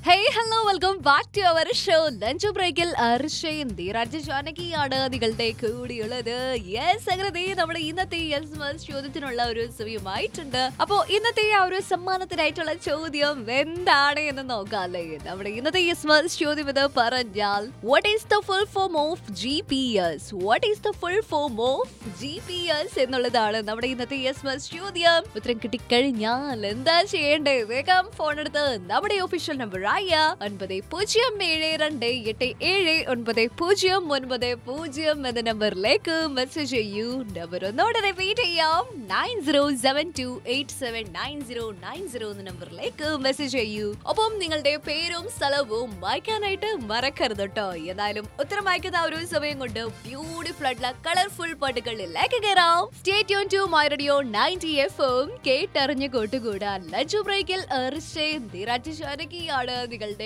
hey hello welcome back to our show lunch ബ്രേക്കിൽ അർഷയും ധീരാജ് ജാനകിയാണ് നിങ്ങളുടെ കൂടിയുള്ളത് യെസ് അങ്ങനെ ദേ നമ്മുടെ ഇന്നത്തെ യെസ് മസ് ചോദ്യത്തിനുള്ള ഒരു സമയമായിട്ടുണ്ട് അപ്പോ ഇന്നത്തെ ആ ഒരു സമ്മാനത്തിനായിട്ടുള്ള ചോദ്യം എന്താണ് എന്ന് നോക്കാല്ലേ നമ്മുടെ ഇന്നത്തെ യെസ് മസ് ചോദ്യം ഇത് പറഞ്ഞാൽ what is the full form of G P S what is the full form of G P S എന്നുള്ളതാണ് നമ്മുടെ ഇന്നത്തെ യെസ് മസ് ചോദ്യം ഉത്തരം കിട്ടിക്കഴിഞ്ഞാൽ എന്താ ചെയ്യേണ്ടേ വേഗം ഫോൺ എടുത്ത് നമ്മുടെ ഒഫീഷ്യൽ നമ്പർ ആയ ഒൻപത് പൂജ്യം ഏഴ് രണ്ട് എട്ട് ഏഴ് ഒൻപത് പൂജ്യം ഒൻപത് പൂജ്യം എന്ന നമ്പറിലേക്ക് മെസ്സേജ് ചെയ്യൂ നമ്പർ ഒന്നോടെ റിപ്പീറ്റ് ചെയ്യാം nine zero seven two eight seven nine zero nine zero എന്ന നമ്പറിലേക്ക് മെസ്സേജ് ചെയ്യൂ ഒപ്പം നിങ്ങളുടെ പേരും സ്ഥലവും വായിക്കാനായിട്ട് മറക്കരുത് കേട്ടോ എന്നാലും ഉത്തരം വായിക്കുന്ന ആ ഒരു സമയം കൊണ്ട് ബ്യൂട്ടിഫുൾ ആയിട്ടുള്ള കളർഫുൾ പാട്ടുകളിലേക്ക് കയറാം stay tune to my radio ninety F M കേട്ടറിഞ്ഞ് കൂട്ടുകൂടാൻ ലഞ്ച് ബ്രേക്കിൽ എറിച്ചേ നിരാറ്റ് ശാനകിയാണ് നിങ്ങളുടെ